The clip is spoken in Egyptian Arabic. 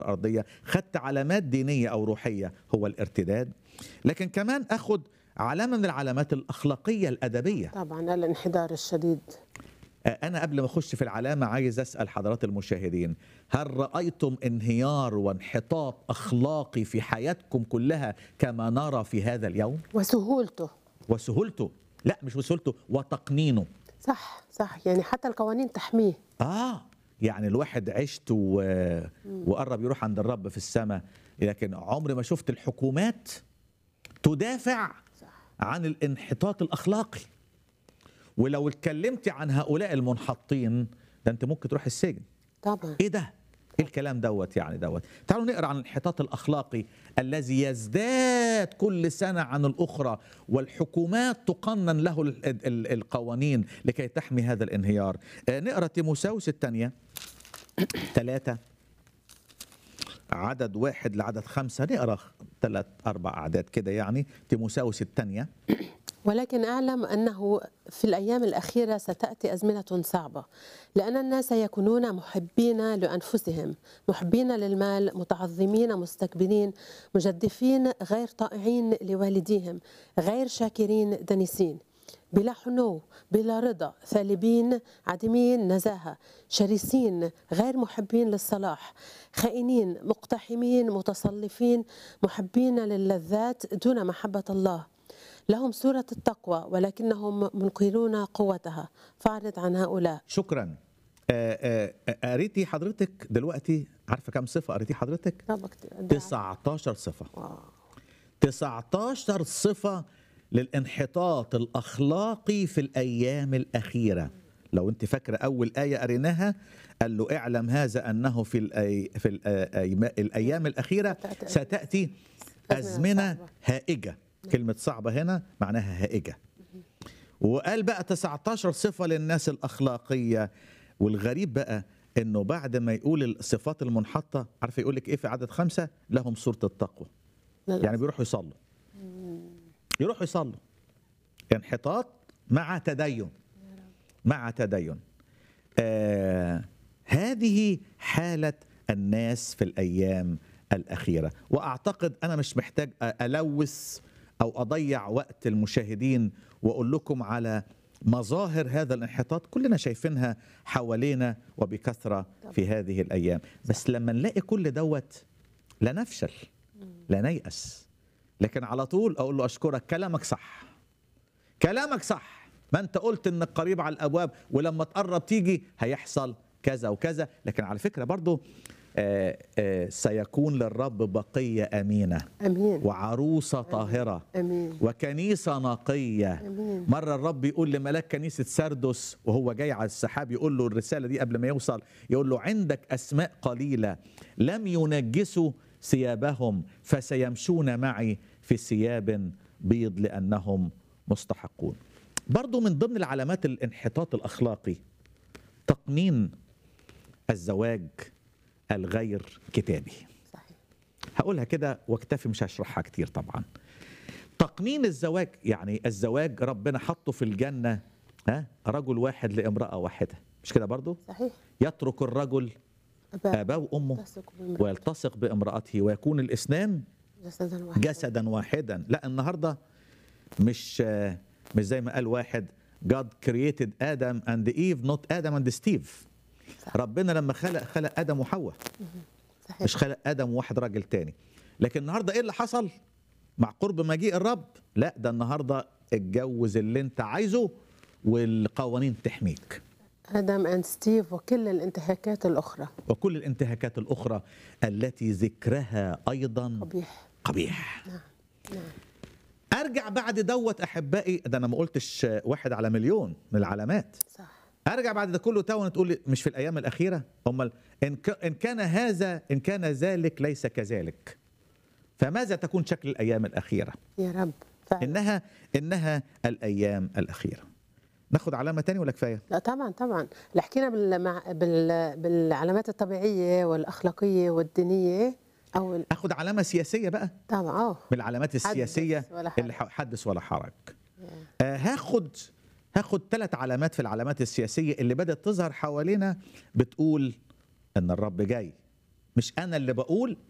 الارضيه خدت علامات دينيه او روحيه هو الارتداد لكن كمان اخد علامه من العلامات الاخلاقيه الادبيه طبعا الانحدار الشديد انا قبل ما اخش في العلامه عايز اسال حضرات المشاهدين هل رايتم انهيار وانحطاط اخلاقي في حياتكم كلها كما نرى في هذا اليوم وسهولته وسهولته لا مش وسهولته وتقنينه صح صح يعني حتى القوانين تحميه اه يعني الواحد عشت و... وقرب يروح عند الرب في السماء لكن عمري ما شفت الحكومات تدافع صح عن الانحطاط الاخلاقي ولو اتكلمتي عن هؤلاء المنحطين ده انت ممكن تروح السجن طبعا ايه ده ايه الكلام دوت يعني دوت تعالوا نقرا عن الانحطاط الاخلاقي الذي يزداد كل سنه عن الاخرى والحكومات تقنن له ال- ال- القوانين لكي تحمي هذا الانهيار آه، نقرا تيموساوس الثانيه ثلاثة عدد واحد لعدد خمسة نقرا ثلاث أربع أعداد كده يعني تيموساوس الثانية ولكن اعلم انه في الايام الاخيره ستاتي ازمنه صعبه لان الناس يكونون محبين لانفسهم محبين للمال متعظمين مستكبرين مجدفين غير طائعين لوالديهم غير شاكرين دنسين بلا حنو بلا رضا ثالبين عديمين نزاهه شرسين غير محبين للصلاح خائنين مقتحمين متصلفين محبين للذات دون محبه الله لهم صورة التقوى ولكنهم منكرون قوتها فاعرض عن هؤلاء شكرا آه، آه، قريتي حضرتك دلوقتي عارفة كم صفة قريتي حضرتك طب كتير. 19 صفة واو. 19 صفة للانحطاط الأخلاقي في الأيام الأخيرة لو أنت فاكرة أول آية قريناها قال له اعلم هذا أنه في الأي في الأي- الأيام الأخيرة ستأتي- ستأتي أزمنة أزمنة صعبة. هائجة كلمة صعبة هنا معناها هائجة وقال بقى 19 صفة للناس الأخلاقية والغريب بقى انه بعد ما يقول الصفات المنحطة عارف يقول لك ايه في عدد خمسة لهم صورة التقوى للأسف. يعني بيروحوا يصلوا يروحوا يصلوا انحطاط مع تدين مع تدين آه هذه حالة الناس في الأيام الأخيرة وأعتقد أنا مش محتاج أ- ألوث أو أضيع وقت المشاهدين وأقول لكم على مظاهر هذا الانحطاط كلنا شايفينها حوالينا وبكثرة في هذه الأيام بس لما نلاقي كل دوت لا نفشل لا نيأس لكن على طول أقول له أشكرك كلامك صح كلامك صح ما انت قلت انك قريب على الابواب ولما تقرب تيجي هيحصل كذا وكذا لكن على فكره برضو آه، آه، سيكون للرب بقيه امينه امين وعروسه طاهره امين وكنيسه نقيه امين مرة الرب يقول لملاك كنيسة سردس وهو جاي على السحاب يقول له الرسالة دي قبل ما يوصل يقول له عندك أسماء قليلة لم ينجسوا ثيابهم فسيمشون معي في ثياب بيض لأنهم مستحقون برضو من ضمن العلامات الانحطاط الأخلاقي تقنين الزواج الغير كتابي صحيح هقولها كده واكتفي مش هشرحها كتير طبعا تقنين الزواج يعني الزواج ربنا حطه في الجنة ها رجل واحد لامرأة واحدة مش كده برضو صحيح يترك الرجل أبا أباه وأمه تثق بامرأة ويلتصق بامرأته ويكون الإثنان جسدا واحدا جسدا واحدا لا النهاردة مش آه، مش زي ما قال واحد God created Adam and Eve not Adam and Steve صح. ربنا لما خلق خلق آدم وحواء صحيح مش خلق ادم وواحد راجل تاني لكن النهارده ايه اللي حصل مع قرب مجيء الرب لا ده النهارده اتجوز اللي انت عايزه والقوانين تحميك ادم اند ستيف وكل الانتهاكات الاخرى وكل الانتهاكات الاخرى التي ذكرها ايضا قبيح قبيح نعم ارجع بعد دوت احبائي ده انا ما قلتش واحد على مليون من العلامات صح ارجع بعد ده كله تاون تقول لي مش في الايام الاخيره امال ان ك- ان كان هذا ان كان ذلك ليس كذلك فماذا تكون شكل الايام الاخيره يا رب فعلا انها انها الايام الاخيره ناخد علامه تاني ولا كفايه لا طبعا طبعا اللي حكينا بالمع... بال... بالعلامات الطبيعيه والاخلاقيه والدينيه او ال... اخد علامه سياسيه بقى طبعا اه من العلامات السياسيه ولا حرج. اللي ح- حدث ولا حرج آه هاخد هاخد ثلاث علامات في العلامات السياسيه اللي بدات تظهر حوالينا بتقول ان الرب جاي مش انا اللي بقول